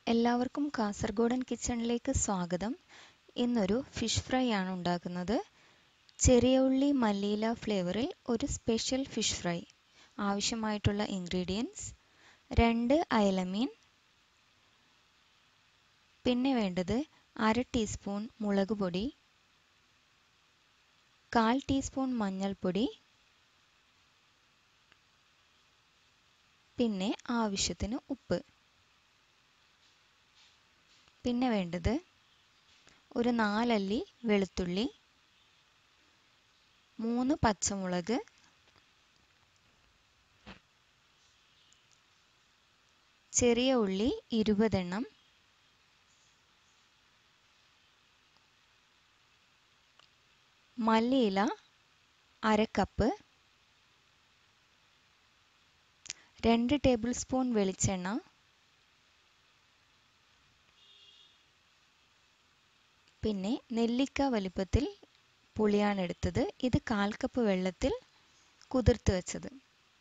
എല്ലാവർക്കും കാസർഗോഡൻ കിച്ചണിലേക്ക് സ്വാഗതം ഇന്നൊരു ഫിഷ് ഫ്രൈ ആണ് ഉണ്ടാക്കുന്നത് ചെറിയ ഉള്ളി മല്ലിയില ഫ്ലേവറിൽ ഒരു സ്പെഷ്യൽ ഫിഷ് ഫ്രൈ ആവശ്യമായിട്ടുള്ള ഇൻഗ്രീഡിയൻസ് രണ്ട് അയലമീൻ പിന്നെ വേണ്ടത് അര ടീസ്പൂൺ മുളക് പൊടി കാൽ ടീസ്പൂൺ മഞ്ഞൾപ്പൊടി പിന്നെ ആവശ്യത്തിന് ഉപ്പ് പിന്നെ വേണ്ടത് ഒരു നാലല്ലി വെളുത്തുള്ളി മൂന്ന് പച്ചമുളക് ചെറിയ ഉള്ളി ഇരുപതെണ്ണം മല്ലിയില അര കപ്പ് രണ്ട് ടേബിൾ സ്പൂൺ വെളിച്ചെണ്ണ പിന്നെ നെല്ലിക്ക വലിപ്പത്തിൽ പുളിയാണ് എടുത്തത് ഇത് കാൽ കപ്പ് വെള്ളത്തിൽ കുതിർത്ത് വെച്ചത്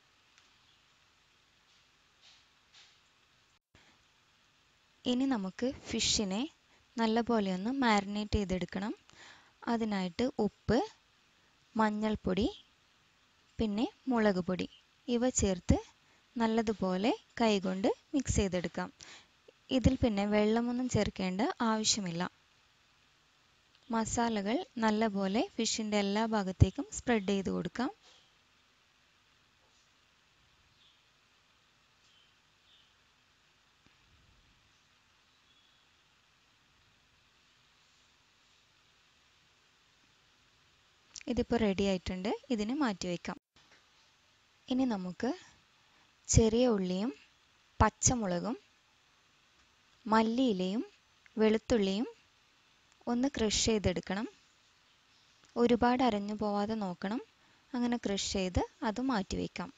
ഇനി നമുക്ക് ഫിഷിനെ നല്ലപോലെ ഒന്ന് മാരിനേറ്റ് ചെയ്തെടുക്കണം അതിനായിട്ട് ഉപ്പ് മഞ്ഞൾപ്പൊടി പിന്നെ മുളക് പൊടി ഇവ ചേർത്ത് നല്ലതുപോലെ കൈകൊണ്ട് മിക്സ് ചെയ്തെടുക്കാം ഇതിൽ പിന്നെ വെള്ളമൊന്നും ചേർക്കേണ്ട ആവശ്യമില്ല മസാലകൾ നല്ലപോലെ ഫിഷിൻ്റെ എല്ലാ ഭാഗത്തേക്കും സ്പ്രെഡ് ചെയ്ത് കൊടുക്കാം ഇതിപ്പോൾ റെഡി ആയിട്ടുണ്ട് ഇതിനെ മാറ്റി വയ്ക്കാം ഇനി നമുക്ക് ചെറിയ ഉള്ളിയും പച്ചമുളകും മല്ലിയിലയും വെളുത്തുള്ളിയും ഒന്ന് ക്രഷ് ചെയ്തെടുക്കണം ഒരുപാട് അരഞ്ഞു പോവാതെ നോക്കണം അങ്ങനെ ക്രഷ് ചെയ്ത് അത് മാറ്റി വയ്ക്കാം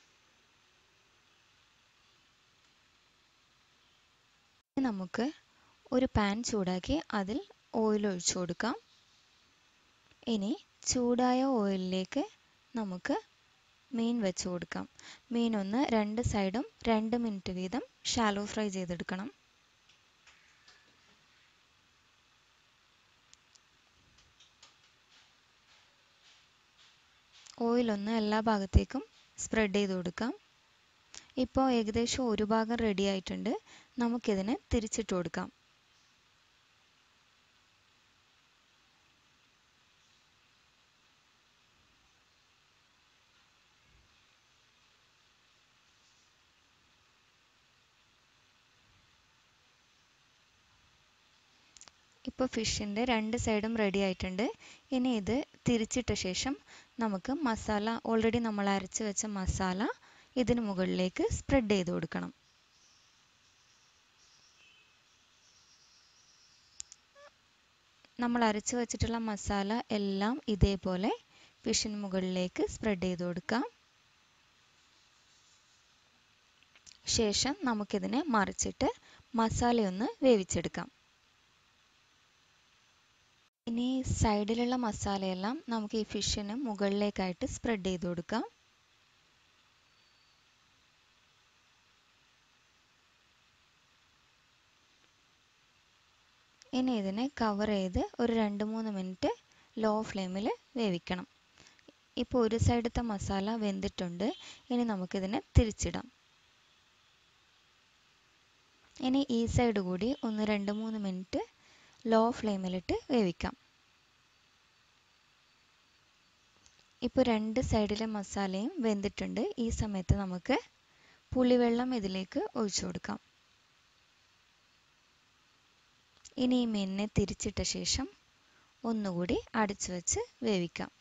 നമുക്ക് ഒരു പാൻ ചൂടാക്കി അതിൽ ഓയിൽ ഒഴിച്ചു കൊടുക്കാം ഇനി ചൂടായ ഓയിലിലേക്ക് നമുക്ക് മീൻ വെച്ച് കൊടുക്കാം മീൻ ഒന്ന് രണ്ട് സൈഡും രണ്ട് മിനിറ്റ് വീതം ഷാലോ ഫ്രൈ ചെയ്തെടുക്കണം ഓയിലൊന്ന് എല്ലാ ഭാഗത്തേക്കും സ്പ്രെഡ് ചെയ്ത് കൊടുക്കാം ഇപ്പോൾ ഏകദേശം ഒരു ഭാഗം റെഡി ആയിട്ടുണ്ട് നമുക്കിതിനെ തിരിച്ചിട്ട് കൊടുക്കാം ഇപ്പോൾ ഫിഷിൻ്റെ രണ്ട് സൈഡും റെഡി ആയിട്ടുണ്ട് ഇനി ഇത് തിരിച്ചിട്ട ശേഷം നമുക്ക് മസാല ഓൾറെഡി നമ്മൾ അരച്ച് വെച്ച മസാല ഇതിന് മുകളിലേക്ക് സ്പ്രെഡ് ചെയ്ത് കൊടുക്കണം നമ്മൾ അരച്ച് വെച്ചിട്ടുള്ള മസാല എല്ലാം ഇതേപോലെ ഫിഷിന് മുകളിലേക്ക് സ്പ്രെഡ് ചെയ്ത് കൊടുക്കാം ശേഷം നമുക്കിതിനെ മറിച്ചിട്ട് മസാലയൊന്ന് വേവിച്ചെടുക്കാം ഇനി സൈഡിലുള്ള മസാലയെല്ലാം നമുക്ക് ഈ ഫിഷിന് മുകളിലേക്കായിട്ട് സ്പ്രെഡ് ചെയ്ത് കൊടുക്കാം ഇനി ഇതിനെ കവർ ചെയ്ത് ഒരു രണ്ട് മൂന്ന് മിനിറ്റ് ലോ ഫ്ലെയിമിൽ വേവിക്കണം ഇപ്പോൾ ഒരു സൈഡത്തെ മസാല വെന്തിട്ടുണ്ട് ഇനി നമുക്കിതിനെ തിരിച്ചിടാം ഇനി ഈ സൈഡ് കൂടി ഒന്ന് രണ്ട് മൂന്ന് മിനിറ്റ് ലോ ഫ്ലെയിമിലിട്ട് വേവിക്കാം ഇപ്പോൾ രണ്ട് സൈഡിലെ മസാലയും വെന്തിട്ടുണ്ട് ഈ സമയത്ത് നമുക്ക് പുളിവെള്ളം ഇതിലേക്ക് ഒഴിച്ചു കൊടുക്കാം ഇനി ഈ മീനിനെ തിരിച്ചിട്ട ശേഷം ഒന്നുകൂടി അടച്ചു വെച്ച് വേവിക്കാം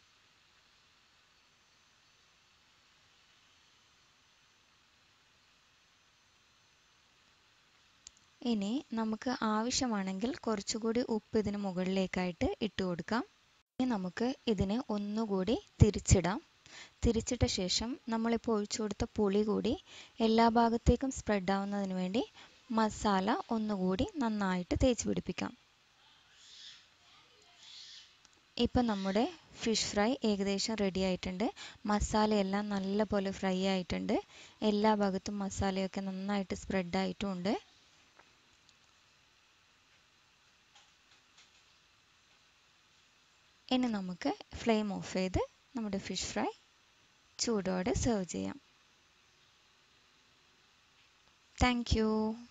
ഇനി നമുക്ക് ആവശ്യമാണെങ്കിൽ കുറച്ചുകൂടി ഉപ്പ് ഇതിന് മുകളിലേക്കായിട്ട് ഇട്ട് കൊടുക്കാം ഇനി നമുക്ക് ഇതിനെ ഒന്നുകൂടി തിരിച്ചിടാം തിരിച്ചിട്ട ശേഷം നമ്മളിപ്പോൾ ഒഴിച്ചു കൊടുത്ത പുളി കൂടി എല്ലാ ഭാഗത്തേക്കും സ്പ്രെഡ് ആവുന്നതിന് വേണ്ടി മസാല ഒന്നുകൂടി നന്നായിട്ട് തേച്ച് പിടിപ്പിക്കാം ഇപ്പം നമ്മുടെ ഫിഷ് ഫ്രൈ ഏകദേശം റെഡി ആയിട്ടുണ്ട് മസാലയെല്ലാം നല്ലപോലെ ഫ്രൈ ആയിട്ടുണ്ട് എല്ലാ ഭാഗത്തും മസാലയൊക്കെ നന്നായിട്ട് സ്പ്രെഡ് ആയിട്ടുമുണ്ട് ഇനി നമുക്ക് ഫ്ലെയിം ഓഫ് ചെയ്ത് നമ്മുടെ ഫിഷ് ഫ്രൈ ചൂടോടെ സെർവ് ചെയ്യാം താങ്ക്